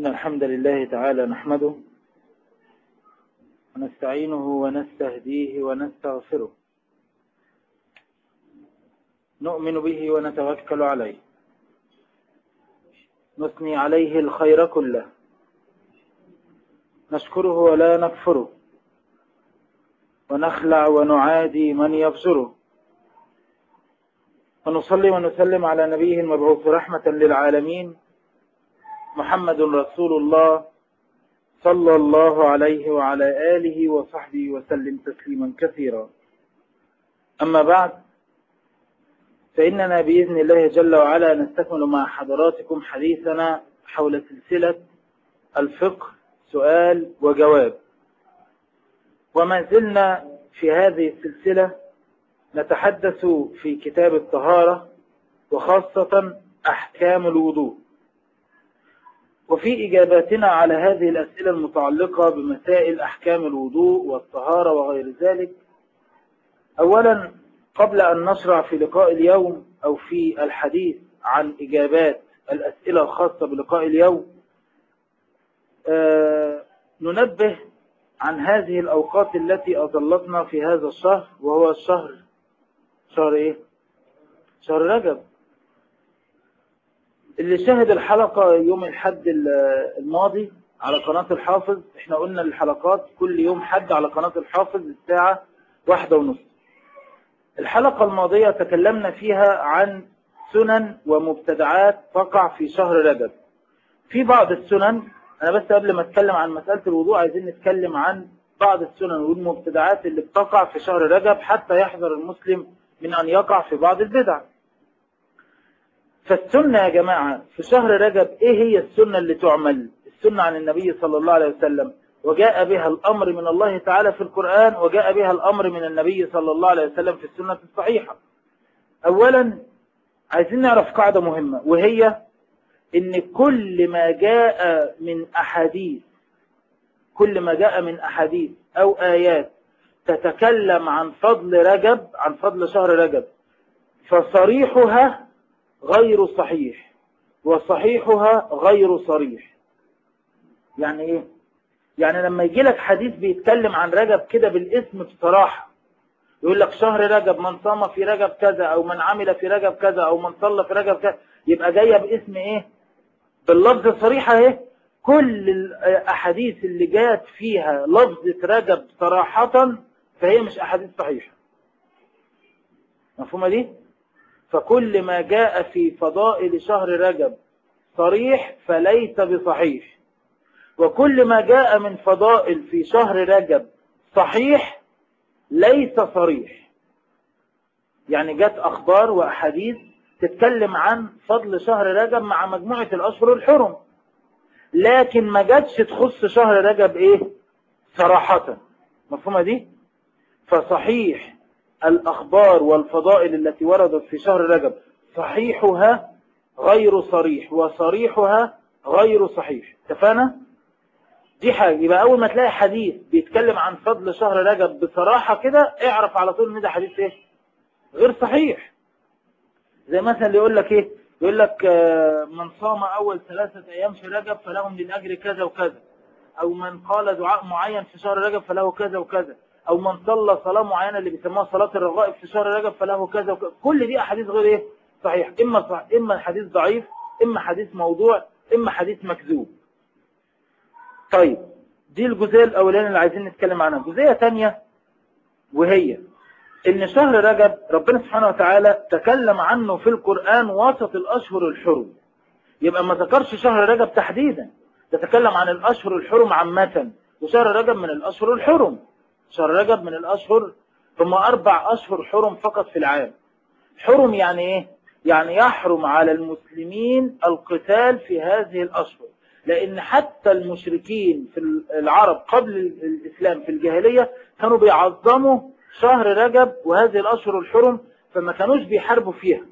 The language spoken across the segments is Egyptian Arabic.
إن الحمد لله تعالى نحمده ونستعينه ونستهديه ونستغفره نؤمن به ونتوكل عليه نثني عليه الخير كله نشكره ولا نكفره ونخلع ونعادي من يبصره ونصلي ونسلم على نبيه المبعوث رحمة للعالمين محمد رسول الله صلى الله عليه وعلى آله وصحبه وسلم تسليما كثيرا أما بعد فإننا بإذن الله جل وعلا نستكمل مع حضراتكم حديثنا حول سلسلة الفقه سؤال وجواب وما زلنا في هذه السلسلة نتحدث في كتاب الطهارة وخاصة أحكام الوضوء وفي إجاباتنا على هذه الأسئلة المتعلقة بمسائل أحكام الوضوء والطهارة وغير ذلك أولا قبل أن نشرع في لقاء اليوم أو في الحديث عن إجابات الأسئلة الخاصة بلقاء اليوم آه ننبه عن هذه الأوقات التي أظلتنا في هذا الشهر وهو الشهر شهر إيه؟ شهر رجب اللي شاهد الحلقة يوم الحد الماضي على قناة الحافظ احنا قلنا الحلقات كل يوم حد على قناة الحافظ الساعة واحدة ونص الحلقة الماضية تكلمنا فيها عن سنن ومبتدعات تقع في شهر رجب في بعض السنن انا بس قبل ما اتكلم عن مسألة الوضوء عايزين نتكلم عن بعض السنن والمبتدعات اللي بتقع في شهر رجب حتى يحذر المسلم من ان يقع في بعض البدع فالسنة يا جماعة في شهر رجب ايه هي السنة اللي تعمل السنة عن النبي صلى الله عليه وسلم وجاء بها الأمر من الله تعالى في القرآن وجاء بها الأمر من النبي صلى الله عليه وسلم في السنة الصحيحة أولا عايزين نعرف قاعدة مهمة وهي ان كل ما جاء من أحاديث كل ما جاء من أحاديث أو آيات تتكلم عن فضل رجب عن فضل شهر رجب فصريحها غير صحيح وصحيحها غير صريح يعني ايه يعني لما يجي لك حديث بيتكلم عن رجب كده بالاسم بصراحة يقول لك شهر رجب من صام في رجب كذا او من عمل في رجب كذا او من صلى في رجب كذا يبقى جاية باسم ايه باللفظ الصريحة ايه كل الاحاديث اللي جات فيها لفظة رجب صراحة فهي مش احاديث صحيحة مفهومة دي فكل ما جاء في فضائل شهر رجب صريح فليس بصحيح وكل ما جاء من فضائل في شهر رجب صحيح ليس صريح يعني جت أخبار وأحاديث تتكلم عن فضل شهر رجب مع مجموعة الأشهر الحرم لكن ما جاتش تخص شهر رجب إيه صراحة مفهومة دي فصحيح الأخبار والفضائل التي وردت في شهر رجب صحيحها غير صريح وصريحها غير صحيح اتفقنا؟ دي حاجة يبقى أول ما تلاقي حديث بيتكلم عن فضل شهر رجب بصراحة كده اعرف على طول ان ده حديث ايه غير صحيح زي مثلا اللي يقول لك ايه يقول لك من صام أول ثلاثة أيام في رجب فلهم للأجر كذا وكذا أو من قال دعاء معين في شهر رجب فله كذا وكذا أو من صلى صلاة معينة اللي بيسموها صلاة الرغائب في شهر رجب فله كذا وكذا كل دي أحاديث غير ايه صحيح إما صح إما حديث ضعيف إما حديث موضوع إما حديث مكذوب طيب دي الجزئية الأولانية اللي عايزين نتكلم عنها جزئية تانية وهي إن شهر رجب ربنا سبحانه وتعالى تكلم عنه في القرآن وسط الأشهر الحرم يبقى ما ذكرش شهر رجب تحديدا تتكلم عن الأشهر الحرم عامة وشهر رجب من الأشهر الحرم شهر رجب من الأشهر ثم أربع أشهر حرم فقط في العام حرم يعني إيه؟ يعني يحرم على المسلمين القتال في هذه الأشهر لأن حتى المشركين في العرب قبل الإسلام في الجاهلية كانوا بيعظموا شهر رجب وهذه الأشهر الحرم فما كانوش بيحاربوا فيها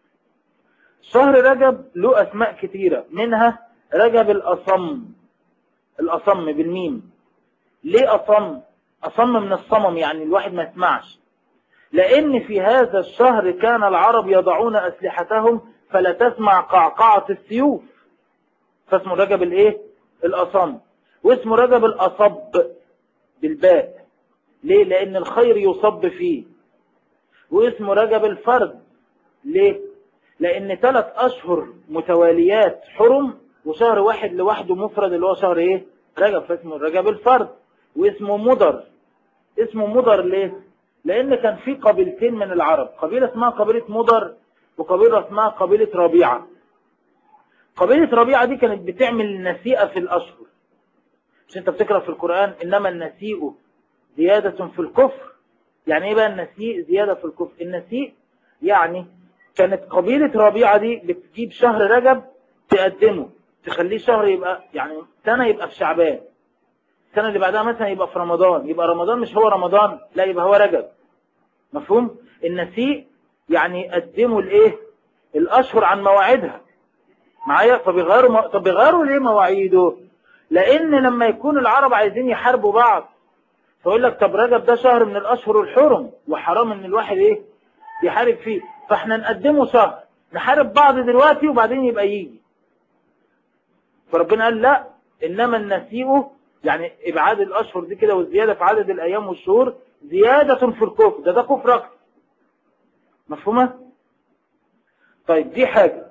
شهر رجب له أسماء كثيرة منها رجب الأصم الأصم بالميم ليه أصم أصم من الصمم يعني الواحد ما يسمعش لأن في هذا الشهر كان العرب يضعون أسلحتهم فلا تسمع قعقعة السيوف فاسمه رجب الايه الأصم واسمه رجب الأصب بالباء ليه لأن الخير يصب فيه واسمه رجب الفرد ليه لأن ثلاث أشهر متواليات حرم وشهر واحد لوحده مفرد اللي هو شهر ايه رجب فاسمه رجب الفرد واسمه مضر اسمه مضر ليه لان كان في قبيلتين من العرب قبيلة اسمها قبيلة مضر وقبيلة اسمها قبيلة ربيعة قبيلة ربيعة دي كانت بتعمل نسيئة في الأشهر مش انت بتقرأ في القرآن إنما النسيء زيادة في الكفر يعني ايه بقى النسيء زيادة في الكفر النسيء يعني كانت قبيلة ربيعة دي بتجيب شهر رجب تقدمه تخليه شهر يبقى يعني سنة يبقى في شعبان السنة اللي بعدها مثلا يبقى في رمضان يبقى رمضان مش هو رمضان لا يبقى هو رجب مفهوم النسيء يعني يقدموا الايه الاشهر عن مواعيدها معايا فبيغيروا م... طب بيغيروا ليه مواعيده لان لما يكون العرب عايزين يحاربوا بعض فيقول لك طب رجب ده شهر من الاشهر الحرم وحرام ان الواحد ايه يحارب فيه فاحنا نقدمه شهر نحارب بعض دلوقتي وبعدين يبقى يجي فربنا قال لا انما النسيء يعني ابعاد الاشهر دي كده والزيادة في عدد الايام والشهور زيادة في الكفر ده ده كفر اكتر مفهومة طيب دي حاجة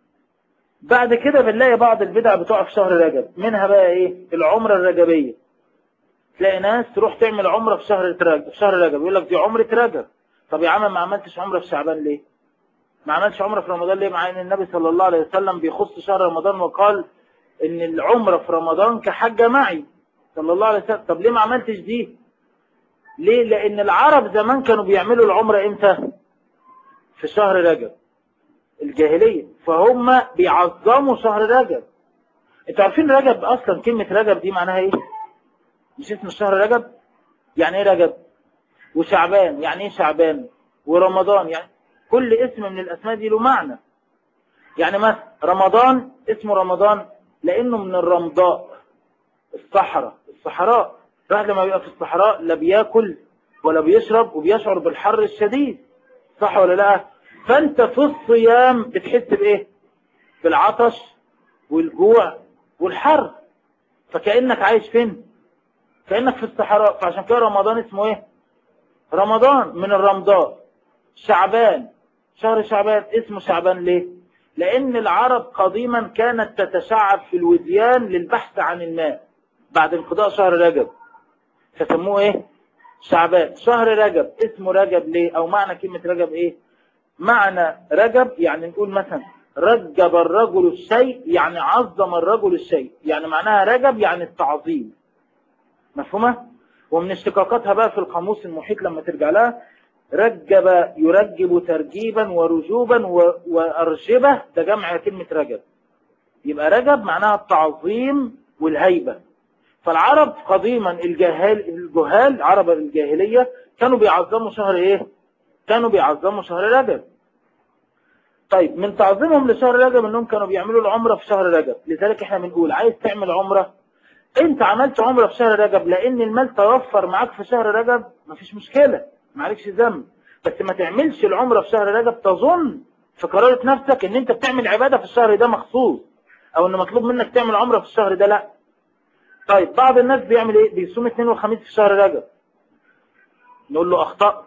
بعد كده بنلاقي بعض البدع بتقع في شهر رجب منها بقى ايه العمرة الرجبية تلاقي ناس تروح تعمل عمرة في شهر رجب في شهر رجب يقول لك دي عمرة رجب طب يا عم ما عملتش عمرة في شعبان ليه ما عملش عمرة في رمضان ليه مع ان النبي صلى الله عليه وسلم بيخص شهر رمضان وقال ان العمرة في رمضان كحجة معي صلى الله عليه وسلم طب ليه ما عملتش دي ليه لان العرب زمان كانوا بيعملوا العمرة امتى في شهر رجب الجاهلية فهم بيعظموا شهر رجب انتوا عارفين رجب اصلا كلمة رجب دي معناها ايه مش اسم الشهر رجب يعني ايه رجب وشعبان يعني ايه شعبان ورمضان يعني كل اسم من الاسماء دي له معنى يعني مثلا رمضان اسمه رمضان لانه من الرمضاء الصحراء الصحراء الواحد لما بيبقى في الصحراء لا بياكل ولا بيشرب وبيشعر بالحر الشديد صح ولا لا فانت في الصيام بتحس بايه بالعطش والجوع والحر فكأنك عايش فين كأنك في الصحراء فعشان كده رمضان اسمه ايه رمضان من الرمضاء شعبان شهر شعبان اسمه شعبان ليه لان العرب قديما كانت تتشعب في الوديان للبحث عن الماء بعد انقضاء شهر رجب فسموه ايه شعبان شهر رجب اسمه رجب ليه او معنى كلمة رجب ايه معنى رجب يعني نقول مثلا رجب الرجل الشيء يعني عظم الرجل الشيء يعني معناها رجب يعني التعظيم مفهومة ومن اشتقاقاتها بقى في القاموس المحيط لما ترجع لها رجب يرجب ترجيبا ورجوبا وأرجبة ده جمع كلمة رجب يبقى رجب معناها التعظيم والهيبة فالعرب قديما الجهال الجهال عرب الجاهلية كانوا بيعظموا شهر ايه كانوا بيعظموا شهر رجب طيب من تعظيمهم لشهر رجب انهم كانوا بيعملوا العمرة في شهر رجب لذلك احنا بنقول عايز تعمل عمرة انت عملت عمرة في شهر رجب لان المال توفر معاك في شهر رجب مفيش مشكلة معلكش ذنب بس ما تعملش العمرة في شهر رجب تظن في قرارة نفسك ان انت بتعمل عبادة في الشهر ده مخصوص او ان مطلوب منك تعمل عمرة في الشهر ده لا طيب بعض الناس بيعمل ايه بيصوم اثنين وخميس في شهر رجب نقول له اخطأ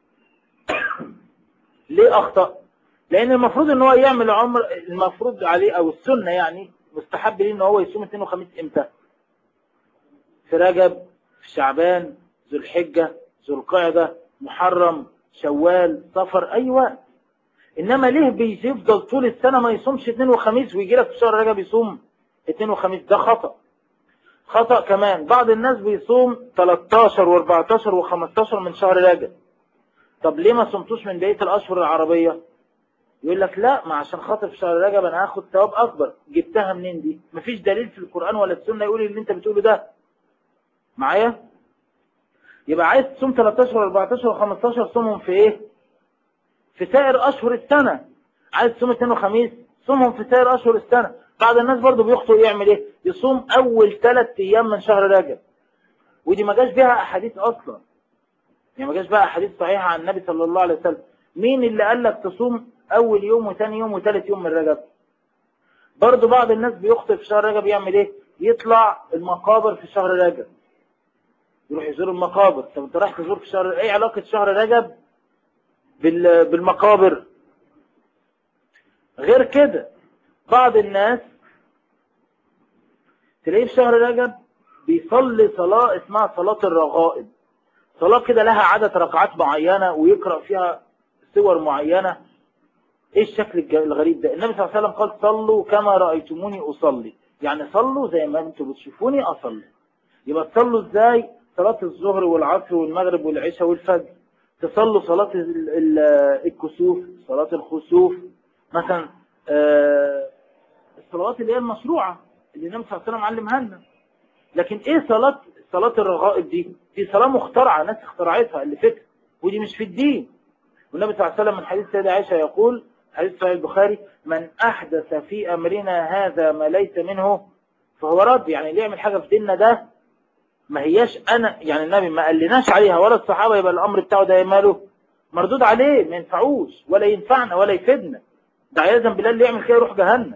ليه اخطأ لان المفروض ان هو يعمل عمر المفروض عليه او السنة يعني مستحب ليه ان هو يصوم اثنين وخميس امتى في رجب في شعبان ذو الحجة ذو القعدة محرم شوال صفر اي وقت انما ليه بيفضل طول السنة ما يصومش اثنين وخميس ويجي لك في شهر رجب يصوم اثنين وخميس ده خطأ خطأ كمان بعض الناس بيصوم 13 و14 و15 من شهر رجب طب ليه ما صمتوش من بقية الأشهر العربية يقول لك لا ما عشان خاطر في شهر رجب انا هاخد ثواب اكبر جبتها منين دي مفيش دليل في القرآن ولا السنة يقول اللي انت بتقوله ده معايا يبقى عايز تصوم 13 و14 و15 صومهم في ايه في سائر اشهر السنة عايز تصوم اثنين وخميس صومهم في سائر اشهر السنة بعض الناس برضو بيخطئ يعمل ايه يصوم اول ثلاث ايام من شهر رجب ودي ما جاش بيها احاديث اصلا يعني ما جاش بقى احاديث صحيحة عن النبي صلى الله عليه وسلم مين اللي قال لك تصوم اول يوم وثاني يوم وثالث يوم من رجب برضو بعض الناس بيخطئ في شهر رجب يعمل ايه يطلع المقابر في شهر رجب يروح يزور المقابر طب انت رايح تزور في شهر ايه علاقة شهر رجب بال... بالمقابر غير كده بعض الناس تلاقيه في شهر رجب بيصلي صلاة اسمها صلاة الرغائب صلاة كده لها عدد ركعات معينة ويقرأ فيها صور معينة ايه الشكل الغريب ده النبي صلى الله عليه وسلم قال صلوا كما رأيتموني أصلي يعني صلوا زي ما انتم بتشوفوني أصلي يبقى تصلوا ازاي صلاة الظهر والعصر والمغرب والعشاء والفجر تصلوا صلاة الكسوف صلاة الخسوف مثلا الصلوات اللي هي المشروعة اللي النبي صلى الله عليه وسلم علمها لنا لكن ايه صلاة صلاة الرغائب دي دي صلاة مخترعة ناس اخترعتها اللي فكر ودي مش في الدين والنبي صلى الله عليه وسلم من حديث سيدة عائشة يقول حديث صحيح البخاري من أحدث في أمرنا هذا ما ليس منه فهو رد يعني اللي يعمل حاجة في ديننا ده ما هياش أنا يعني النبي ما قالناش عليها ولا الصحابة يبقى الأمر بتاعه ده ماله مردود عليه ما ينفعوش ولا ينفعنا ولا يفيدنا ده عياذا بالله اللي يعمل كده يروح جهنم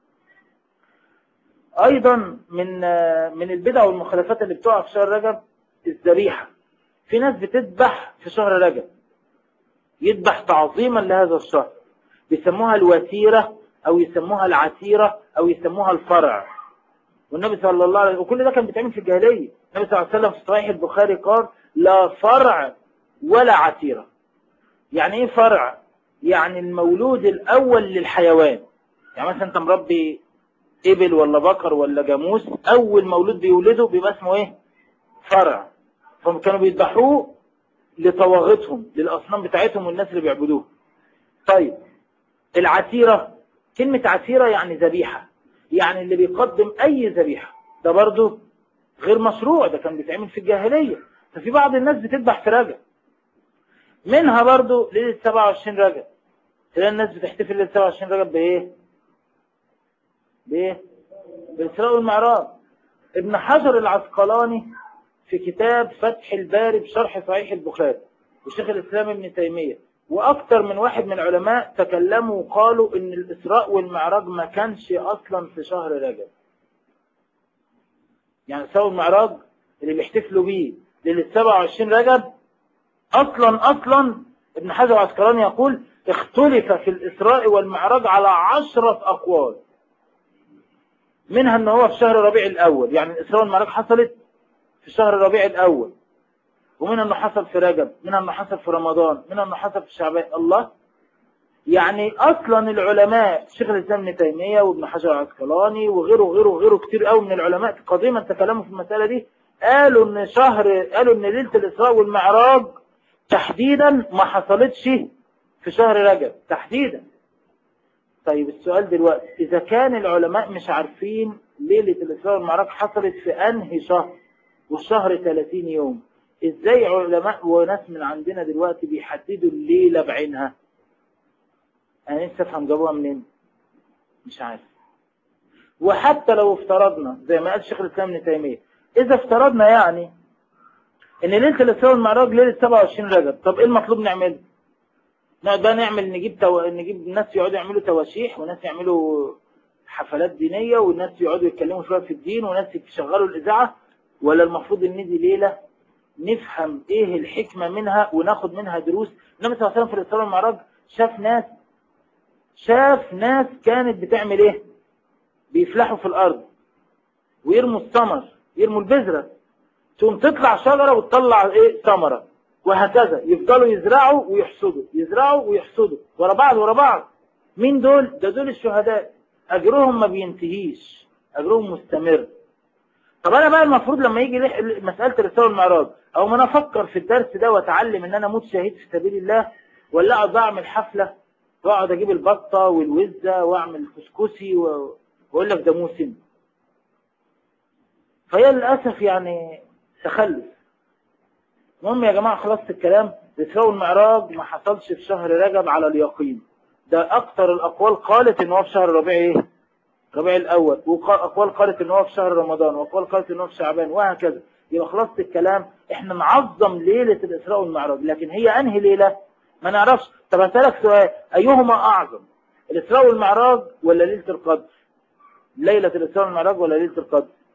أيضا من من البدع والمخالفات اللي بتقع في شهر رجب الذبيحة في ناس بتذبح في شهر رجب يذبح تعظيما لهذا الشهر بيسموها الوتيرة أو يسموها العتيرة أو يسموها الفرع والنبي صلى الله عليه وسلم وكل ده كان بيتعمل في الجاهلية النبي صلى الله عليه وسلم في صحيح البخاري قال لا فرع ولا عتيرة يعني ايه فرع يعني المولود الأول للحيوان يعني مثلا انت مربي إبل ولا بقر ولا جاموس أول مولود بيولده بيبقى اسمه إيه فرع فكانوا بيذبحوه لطواغتهم للأصنام بتاعتهم والناس اللي بيعبدوه طيب العتيرة كلمة عتيرة يعني ذبيحة يعني اللي بيقدم أي ذبيحة ده برضو غير مشروع ده كان بيتعمل في الجاهلية ففي بعض الناس بتذبح في رجب منها برضو ليلة 27 رجب تلاقي الناس بتحتفل ليلة 27 رجب بإيه بايه بالإسراء والمعراج ابن حجر العسقلاني في كتاب فتح الباري بشرح صحيح البخاري وشيخ الإسلام ابن تيمية وأكثر من واحد من العلماء تكلموا وقالوا إن الإسراء والمعراج ما كانش أصلا في شهر رجب يعني الإسراء والمعراج اللي بيحتفلوا بيه ليلة 27 رجب أصلا أصلا ابن حجر العسقلاني يقول اختلف في الإسراء والمعراج على عشرة أقوال منها ان هو في شهر ربيع الاول يعني الاسراء والمعراج حصلت في شهر ربيع الاول ومنها انه حصل في رجب منها انه حصل في رمضان منها انه حصل في شعبان الله يعني اصلا العلماء شيخ الاسلام ابن تيميه وابن حجر العسقلاني وغيره وغيره وغيره كتير قوي من العلماء قديما تكلموا في المساله دي قالوا ان شهر قالوا ان ليله الاسراء والمعراج تحديدا ما حصلتش في شهر رجب تحديدا طيب السؤال دلوقتي إذا كان العلماء مش عارفين ليلة الإسراء والمعراج حصلت في أنهي شهر والشهر 30 يوم إزاي علماء وناس من عندنا دلوقتي بيحددوا الليلة بعينها أنا نفسي أفهم جابوها منين مش عارف وحتى لو افترضنا زي ما قال شيخ الإسلام ابن تيمية إذا افترضنا يعني إن ليلة الإسراء والمعراج ليلة 27 رجب طب إيه المطلوب نعمله نقعد بقى نعمل نجيب تو... نجيب ناس يقعدوا يعملوا تواشيح وناس يعملوا حفلات دينية وناس يقعدوا يتكلموا شوية في الدين وناس يشغلوا الإذاعة ولا المفروض ان دي ليلة نفهم ايه الحكمة منها وناخد منها دروس النبي صلى الله عليه وسلم في الإسراء والمعراج شاف ناس شاف ناس كانت بتعمل ايه بيفلحوا في الأرض ويرموا الثمر يرموا البذرة تقوم تطلع شجرة وتطلع ايه ثمرة وهكذا يفضلوا يزرعوا ويحصدوا يزرعوا ويحصدوا ورا بعض ورا بعض مين دول ده دول الشهداء اجرهم ما بينتهيش اجرهم مستمر طب انا بقى المفروض لما يجي مسألة الرسالة والمعراج او ما انا افكر في الدرس ده واتعلم ان انا اموت شهيد في سبيل الله ولا اقعد اعمل حفلة واقعد اجيب البطة والوزة واعمل كسكسي واقول لك ده موسم فهي للأسف يعني تخلف المهم يا جماعة خلاص الكلام الإسراء والمعراج ما حصلش في شهر رجب على اليقين ده أكثر الأقوال قالت إن هو في شهر ربيع إيه ربيع الأول وأقوال قالت إن هو في شهر رمضان وأقوال قالت إن هو في شعبان وهكذا يبقى خلاصة الكلام إحنا نعظم ليلة الإسراء والمعراج لكن هي أنهي ليلة ما نعرفش طب هسألك سؤال أيهما أعظم الإسراء والمعراج ولا ليلة القدر ليلة الإسراء والمعراج ولا ليلة القدر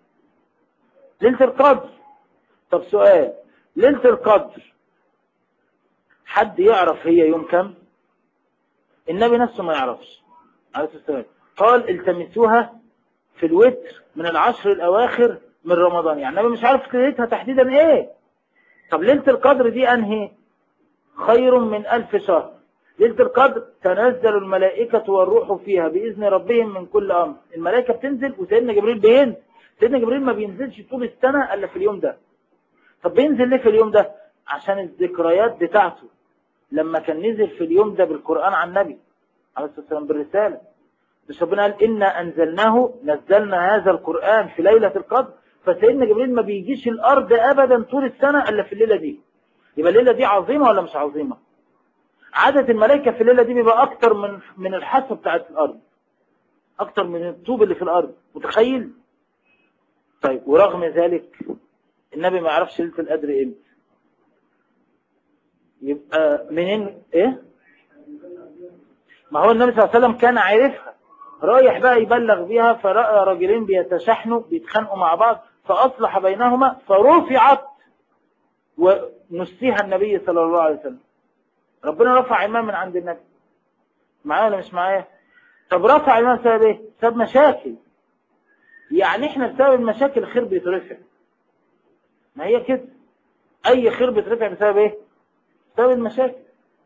ليلة القدر طب سؤال ليلة القدر حد يعرف هي يوم كم النبي نفسه ما يعرفش عليه الصلاة والسلام قال التمسوها في الوتر من العشر الأواخر من رمضان يعني النبي مش عارف ليلتها تحديدا ايه طب ليلة القدر دي انهي خير من ألف شهر ليلة القدر تنزل الملائكة والروح فيها بإذن ربهم من كل أمر الملائكة بتنزل وسيدنا جبريل بينزل سيدنا جبريل ما بينزلش طول السنة إلا في اليوم ده طب بينزل ليه في اليوم ده عشان الذكريات بتاعته لما كان نزل في اليوم ده بالقرآن عن النبي عليه الصلاة والسلام بالرسالة مش ربنا قال إنا أنزلناه نزلنا هذا القرآن في ليلة القدر فسيدنا جبريل ما بيجيش الأرض أبدا طول السنة إلا في الليلة دي يبقى الليلة دي عظيمة ولا مش عظيمة عدد الملائكة في الليلة دي بيبقى أكتر من من الحاسة بتاعت الأرض أكتر من الطوب اللي في الأرض متخيل طيب ورغم ذلك النبي ما يعرفش ليلة القدر إمتى يبقى منين إيه ما هو النبي صلى الله عليه وسلم كان عارفها رايح بقى يبلغ بيها فرأى رجلين بيتشحنوا بيتخانقوا مع بعض فأصلح بينهما فرفعت ونسيها النبي صلى الله عليه وسلم ربنا رفع إمام من عند النبي معايا ولا مش معايا طب رفع إمام سبب ايه سبب مشاكل يعني احنا بسبب المشاكل الخير بيترفع ما هي كده اي خير بيترفع بسبب ايه بسبب المشاكل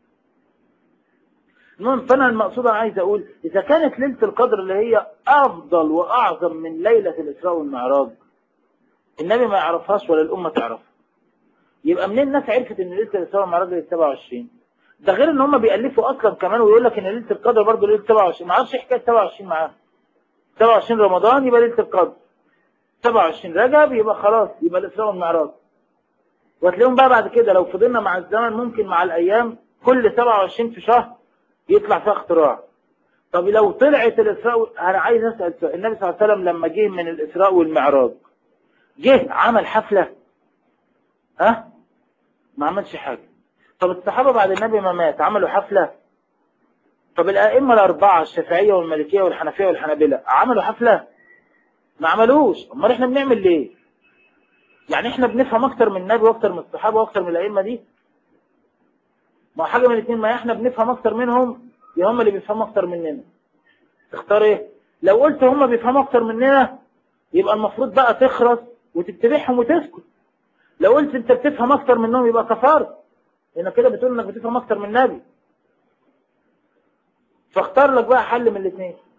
المهم فانا المقصود انا عايز اقول اذا كانت ليله القدر اللي هي افضل واعظم من ليله الاسراء والمعراج النبي ما يعرفهاش ولا الامه تعرفها يبقى منين الناس عرفت ان ليله الاسراء والمعراج ليله 27 ده غير ان هم بيالفوا اصلا كمان ويقول لك ان ليله القدر برضه ليله 27 ما اعرفش حكايه 27 معاهم 27 رمضان يبقى ليله القدر 27 رجب يبقى خلاص يبقى الاسراء والمعراج وهتلاقيهم بقى بعد كده لو فضلنا مع الزمن ممكن مع الايام كل 27 في شهر يطلع فيها اختراع طب لو طلعت الإسراء أنا عايز أسأل سؤال النبي صلى الله عليه وسلم لما جه من الإسراء والمعراج جه عمل حفلة ها ما عملش حاجة طب الصحابة بعد النبي ما مات عملوا حفلة طب الأئمة الأربعة الشافعية والمالكية والحنفية والحنابلة عملوا حفلة ما عملوش امال احنا بنعمل ليه يعني احنا بنفهم اكتر من النبي واكتر من الصحابة واكتر من الأئمة دي ما حاجة من الاثنين ما احنا بنفهم اكتر منهم يا هم اللي بيفهموا اكتر مننا تختار ايه لو قلت هم بيفهموا اكتر مننا يبقى المفروض بقى تخرس وتتبعهم وتسكت لو قلت انت بتفهم اكتر منهم يبقى كفار لانك كده بتقول انك بتفهم اكتر من النبي فاختار لك بقى حل من الاثنين